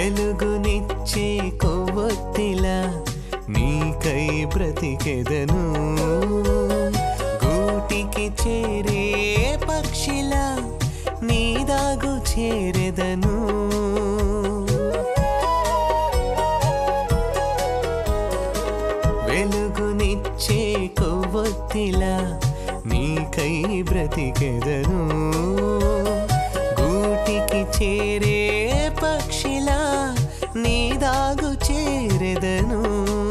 వెలుగునిచ్చే కొవ్వొత్తిలా నీకై బ్రతికెదను గూటికి చేరే పక్షిలా నీ దాగు చేరెదను వెలుగునిచ్చే కొవ్వొత్తిలా నీకై బ్రతికెదను గూటికి చేరే పక్షిలా నీ దాగు చేరెదను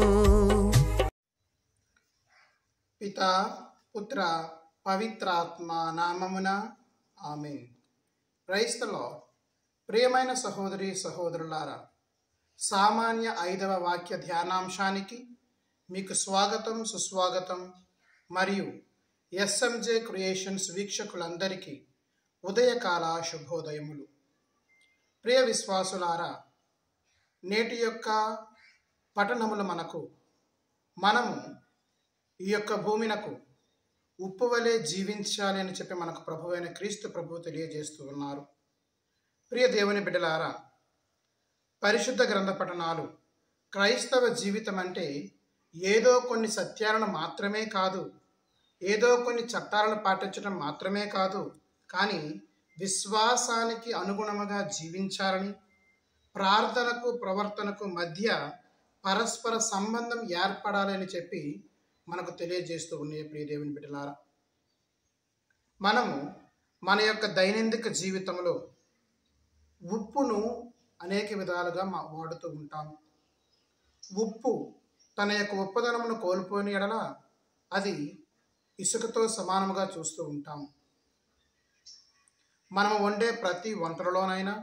పిత పుత్ర పవిత్రాత్మ నామమున ఆమె క్రైస్తలో ప్రియమైన సహోదరి సహోదరులారా సామాన్య ఐదవ వాక్య ధ్యానాంశానికి మీకు స్వాగతం సుస్వాగతం మరియు ఎస్ఎంజే క్రియేషన్స్ వీక్షకులందరికీ ఉదయకాల శుభోదయములు ప్రియ విశ్వాసులారా నేటి యొక్క పఠనములు మనకు మనము ఈ యొక్క భూమినకు ఉప్పు వలె జీవించాలి అని చెప్పి మనకు ప్రభు అయిన క్రీస్తు ప్రభు తెలియజేస్తూ ఉన్నారు ప్రియ దేవుని బిడ్డలారా పరిశుద్ధ గ్రంథ పఠనాలు క్రైస్తవ జీవితం అంటే ఏదో కొన్ని సత్యాలను మాత్రమే కాదు ఏదో కొన్ని చట్టాలను పాటించడం మాత్రమే కాదు కానీ విశ్వాసానికి అనుగుణముగా జీవించాలని ప్రార్థనకు ప్రవర్తనకు మధ్య పరస్పర సంబంధం ఏర్పడాలి అని చెప్పి మనకు తెలియజేస్తూ ఉన్నాయి ప్రియ దేవుని బిడ్డలారా మనము మన యొక్క దైనందిక జీవితంలో ఉప్పును అనేక విధాలుగా మా వాడుతూ ఉంటాము ఉప్పు తన యొక్క ఉప్పదనమును కోల్పోయిన ఎడల అది ఇసుకతో సమానముగా చూస్తూ ఉంటాము మనము వండే ప్రతి వంటలలోనైనా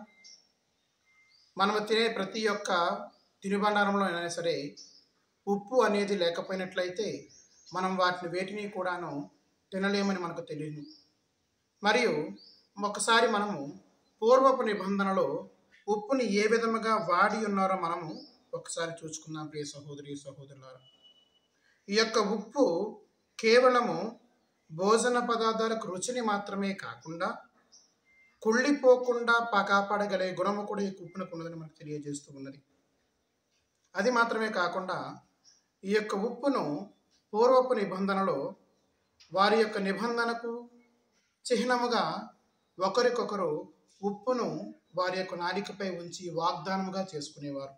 మనము తినే ప్రతి ఒక్క తినుబండారంలో అయినా సరే ఉప్పు అనేది లేకపోయినట్లయితే మనం వాటిని వేటిని కూడాను తినలేమని మనకు తెలియదు మరియు ఒకసారి మనము పూర్వపు నిబంధనలో ఉప్పుని ఏ విధముగా వాడి ఉన్నారో మనము ఒకసారి చూసుకుందాం ప్రియ సహోదరి సహోదరులారా ఈ యొక్క ఉప్పు కేవలము భోజన పదార్థాలకు రుచిని మాత్రమే కాకుండా కుళ్ళిపోకుండా ప- కాపాడగలే గుణము కూడా ఈ ఉప్పునకు ఉన్నదని మనకు తెలియజేస్తూ ఉన్నది అది మాత్రమే కాకుండా ఈ యొక్క ఉప్పును పూర్వపు నిబంధనలో వారి యొక్క నిబంధనకు చిహ్నముగా ఒకరికొకరు ఉప్పును వారి యొక్క నాలికపై ఉంచి వాగ్దానముగా చేసుకునేవారు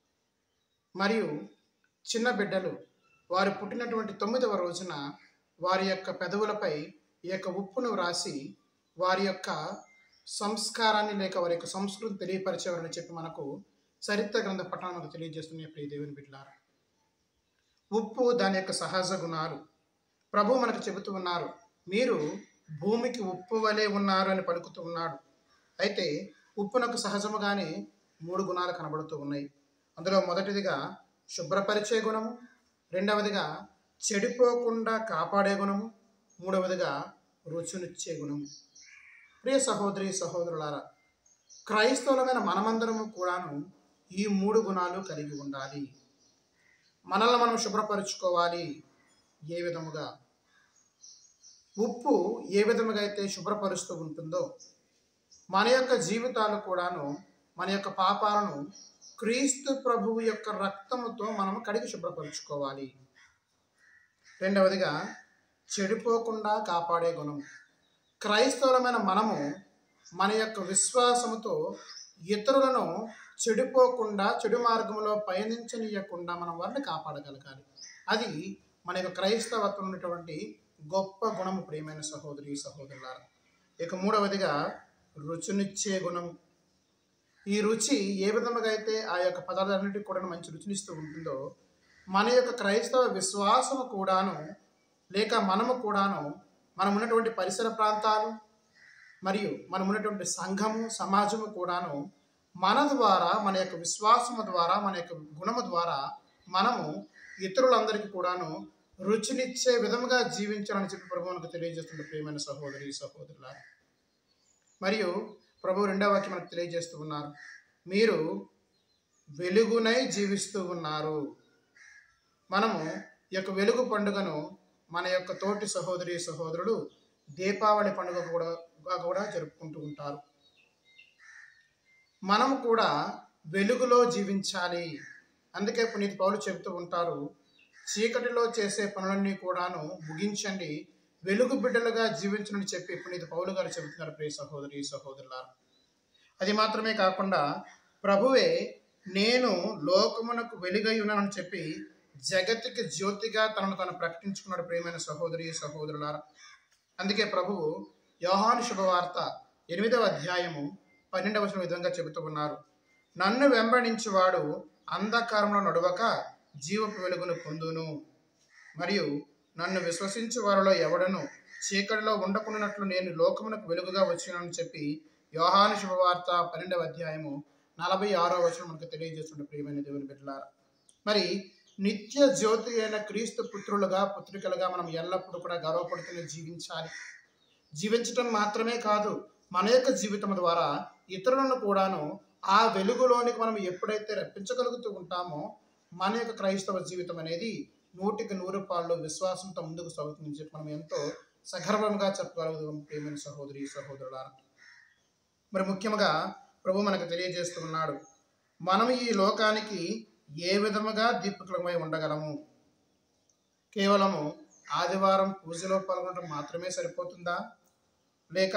మరియు చిన్న బిడ్డలు వారు పుట్టినటువంటి తొమ్మిదవ రోజున వారి యొక్క పెదవులపై ఈ యొక్క ఉప్పును వ్రాసి వారి యొక్క సంస్కారాన్ని లేక వారి యొక్క సంస్కృతి తెలియపరిచేవారని చెప్పి మనకు చరిత్ర గ్రంథ పట్టణం మనకు తెలియజేస్తున్నాయి ప్రియ దేవుని బిడ్డలారా ఉప్పు దాని యొక్క సహజ గుణాలు ప్రభు మనకు చెబుతూ ఉన్నారు మీరు భూమికి ఉప్పు వలె ఉన్నారు అని పలుకుతూ ఉన్నాడు అయితే ఉప్పునకు సహజముగానే మూడు గుణాలు కనబడుతూ ఉన్నాయి అందులో మొదటిదిగా శుభ్రపరిచే గుణము రెండవదిగా చెడిపోకుండా కాపాడే గుణము మూడవదిగా రుచినిచ్చే గుణము ప్రియ సహోదరి సహోదరులారా క్రైస్తవులమైన మనమందరము కూడాను ఈ మూడు గుణాలు కలిగి ఉండాలి మనల్ని మనం శుభ్రపరుచుకోవాలి ఏ విధముగా ఉప్పు ఏ విధముగా అయితే శుభ్రపరుస్తూ ఉంటుందో మన యొక్క జీవితాలు కూడాను మన యొక్క పాపాలను క్రీస్తు ప్రభువు యొక్క రక్తముతో మనము కడిగి శుభ్రపరుచుకోవాలి రెండవదిగా చెడిపోకుండా కాపాడే గుణం క్రైస్తవులమైన మనము మన యొక్క విశ్వాసముతో ఇతరులను చెడిపోకుండా చెడు మార్గంలో పయనించనీయకుండా మనం వారిని కాపాడగలగాలి అది మన యొక్క క్రైస్తవత్వం ఉన్నటువంటి గొప్ప గుణము ప్రియమైన సహోదరి సహోదరులారా ఇక మూడవదిగా రుచినిచ్చే గుణం ఈ రుచి ఏ విధముగా అయితే ఆ యొక్క పదార్థాలన్నిటికీ కూడా మంచి రుచినిస్తూ ఉంటుందో మన యొక్క క్రైస్తవ విశ్వాసము కూడాను లేక మనము కూడాను మనం ఉన్నటువంటి పరిసర ప్రాంతాలు మరియు మనం ఉన్నటువంటి సంఘము సమాజము కూడాను మన ద్వారా మన యొక్క విశ్వాసము ద్వారా మన యొక్క గుణము ద్వారా మనము ఇతరులందరికీ కూడాను రుచినిచ్చే విధముగా జీవించాలని చెప్పి ప్రభు మనకు తెలియజేస్తున్న ప్రియమైన సహోదరి సహోదరుల మరియు ప్రభు రెండవ వాక్యం మనకు తెలియజేస్తూ ఉన్నారు మీరు వెలుగునై జీవిస్తూ ఉన్నారు మనము ఈ యొక్క వెలుగు పండుగను మన యొక్క తోటి సహోదరి సహోదరులు దీపావళి పండుగ కూడా కూడా జరుపుకుంటూ ఉంటారు మనము కూడా వెలుగులో జీవించాలి అందుకే పునీత్ పౌలు చెబుతూ ఉంటారు చీకటిలో చేసే పనులన్నీ కూడాను ముగించండి వెలుగు బిడ్డలుగా జీవించనని చెప్పి పునీత్ పౌలు గారు చెబుతున్నారు ప్రియ సహోదరి సహోదరులారు అది మాత్రమే కాకుండా ప్రభువే నేను లోకమునకు వెలుగై ఉన్నానని చెప్పి జగత్తుకి జ్యోతిగా తనను తాను ప్రకటించుకున్నాడు ప్రియమైన సహోదరి సహోదరులారా అందుకే ప్రభువు యోహాను శుభవార్త ఎనిమిదవ అధ్యాయము పన్నెండవ వచనం విధంగా చెబుతూ ఉన్నారు నన్ను వెంబడించువాడు అంధకారంలో నడవక జీవపు వెలుగును పొందును మరియు నన్ను విశ్వసించు వారిలో ఎవడను చీకటిలో ఉండకుండానట్లు నేను లోకమునకు వెలుగుగా వచ్చినానని చెప్పి యోహాను శుభవార్త పన్నెండవ అధ్యాయము నలభై ఆరో వచనం మనకు తెలియజేస్తుండే ప్రియమైన దేవుని బిడ్డలారా మరి నిత్య జ్యోతి అయిన క్రీస్తు పుత్రులుగా పుత్రికలుగా మనం ఎల్లప్పుడూ కూడా గర్వపడుతూనే జీవించాలి జీవించటం మాత్రమే కాదు మన యొక్క జీవితం ద్వారా ఇతరులను కూడాను ఆ వెలుగులోనికి మనం ఎప్పుడైతే రప్పించగలుగుతూ ఉంటామో మన యొక్క క్రైస్తవ జీవితం అనేది నూటికి నూరు పాళ్ళు విశ్వాసంతో ముందుకు సాగుతుందని చెప్పి మనం ఎంతో సగర్వంగా చెప్పగలుగుతాం ప్రియమైన సహోదరి సహోదరులారా మరి ముఖ్యంగా ప్రభు మనకు తెలియజేస్తూ ఉన్నాడు మనం ఈ లోకానికి ఏ విధముగా దీపకులమై ఉండగలము కేవలము ఆదివారం పూజలో పాల్గొనడం మాత్రమే సరిపోతుందా లేక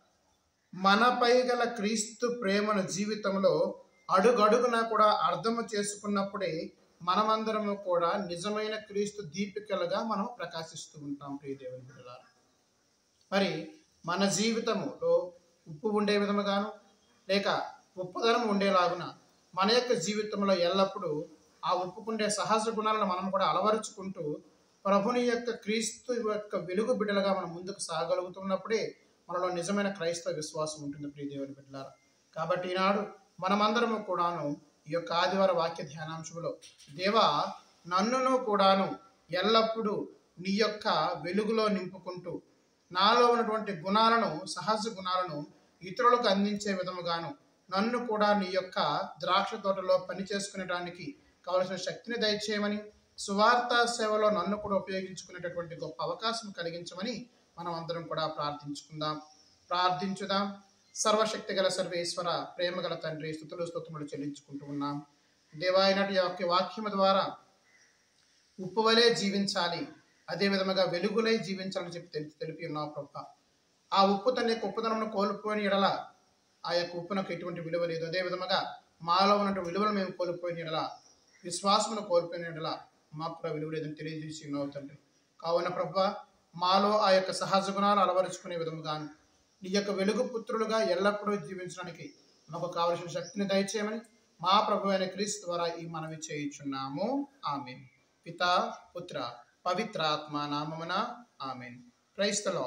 మనపై గల క్రీస్తు ప్రేమను జీవితంలో అడుగడుగునా కూడా అర్థము చేసుకున్నప్పుడే మనమందరము కూడా నిజమైన క్రీస్తు దీపికలుగా మనం ప్రకాశిస్తూ ఉంటాం ప్రియ దేవుని బిడ్డలారా మరి మన జీవితములో ఉప్పు ఉండే విధముగాను లేక ఉప్పుదనం ఉండేలాగున మన యొక్క జీవితంలో ఎల్లప్పుడూ ఆ ఉప్పుకుండే సహజ గుణాలను మనం కూడా అలవరుచుకుంటూ ప్రభుని యొక్క క్రీస్తు యొక్క వెలుగు బిడ్డలుగా మనం ముందుకు సాగలుగుతున్నప్పుడే మనలో నిజమైన క్రైస్తవ విశ్వాసం ఉంటుంది ప్రియ దేవుని బిడ్డలారా కాబట్టి ఈనాడు మనమందరము కూడాను ఈ యొక్క ఆదివార వాక్య ధ్యానాంశంలో దేవా నన్నును కూడాను ఎల్లప్పుడూ నీ యొక్క వెలుగులో నింపుకుంటూ నాలో ఉన్నటువంటి గుణాలను సహజ గుణాలను ఇతరులకు అందించే విధముగాను నన్ను కూడా నీ యొక్క ద్రాక్ష తోటలో పని చేసుకునేటానికి కావలసిన శక్తిని దయచేయమని సువార్త సేవలో నన్ను కూడా ఉపయోగించుకునేటటువంటి గొప్ప అవకాశం కలిగించమని మనం అందరం కూడా ప్రార్థించుకుందాం ప్రార్థించుదాం సర్వశక్తి గల సర్వేశ్వర ప్రేమ గల తండ్రి స్థుతులు స్తోత్రములు చెల్లించుకుంటూ ఉన్నాం దేవాయనటి యొక్క వాక్యము ద్వారా ఉప్పు వలె జీవించాలి అదే విధముగా వెలుగులై జీవించాలని చెప్పి తెలి- తెలిపి ఉన్నావు ప్రభా ఆ ఉప్పు తన యొక్క ఉప్పుదనమును కోల్పోయిన ఎడల ఆ యొక్క ఉప్పునకు ఎటువంటి విలువ లేదు అదే విధముగా మాలో ఉన్నటువంటి విలువలు మేము కోల్పోయిన ఎడల విశ్వాసమును కోల్పోయిన ఎడల మాకు కూడా విలువ లేదని తెలియజేసి ఉన్నావు తండ్రి కావున ప్రభా మాలో ఆ యొక్క సహజ గుణాలు అలవరుచుకునే విధముగాను నీ యొక్క వెలుగు పుత్రులుగా ఎల్లప్పుడూ జీవించడానికి మాకు కావలసిన శక్తిని దయచేయమని మా ప్రభు అయిన క్రీస్తు ద్వారా ఈ మనవి చేయుచున్నాము ఆమె పిత పుత్ర పవిత్రాత్మ నామమున ఆమెన్ క్రైస్తలో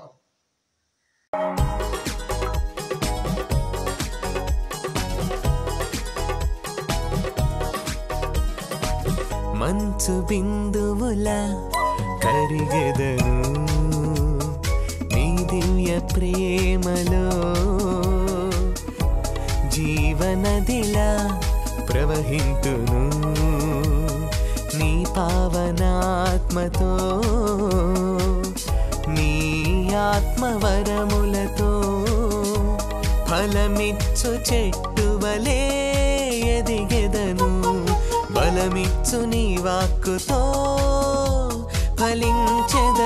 మంచు బిందువుల కరిగెదను నీ దివ్య ప్రేమలో జీవనదిలా ప్రవహింతును నీ పావనాత్మతో నీ ఆత్మవరములతో ఫలమిచ్చు చెట్టువలే ఎదిగెదను బలమిచ్చు నీ వాక్కుతో ఫలించెద